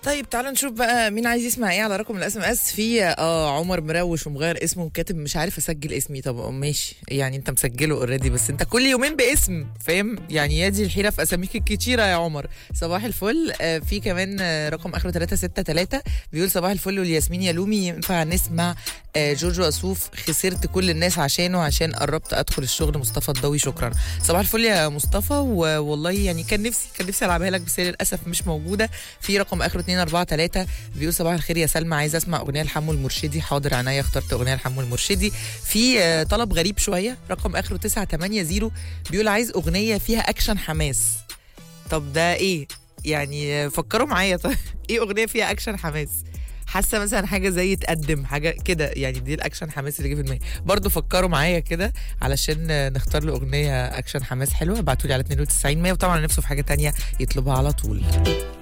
طيب تعالوا نشوف بقى مين عايز يسمع ايه على رقم الاس ام اس في اه عمر مروش ومغير اسمه وكاتب مش عارف اسجل اسمي طب ماشي يعني انت مسجله اوريدي بس انت كل يومين باسم فاهم يعني يا دي الحيره في اساميك الكتيره يا عمر صباح الفل آه في كمان آه رقم اخره 363 بيقول صباح الفل والياسمين يا لومي ينفع نسمع آه جورجو اسوف خسرت كل الناس عشانه عشان قربت ادخل الشغل مصطفى الضوي شكرا صباح الفل يا مصطفى والله يعني كان نفسي كان نفسي العبها لك بس هي للاسف مش موجوده في رقم اخره 243 بيقول صباح الخير يا سلمى عايز اسمع اغنيه لحمو المرشدي حاضر عينيا اخترت اغنيه لحمو المرشدي في آه، طلب غريب شويه رقم اخره 980 بيقول عايز اغنيه فيها اكشن حماس طب ده ايه يعني آه، فكروا معايا طيب ايه اغنيه فيها اكشن حماس حاسه مثلا حاجه زي تقدم حاجه كده يعني دي الاكشن حماس اللي جه في دماغي برضه فكروا معايا كده علشان آه، نختار له اغنيه اكشن حماس حلوه ابعتوا لي على 92 100 وطبعا نفسه في حاجه تانية يطلبها على طول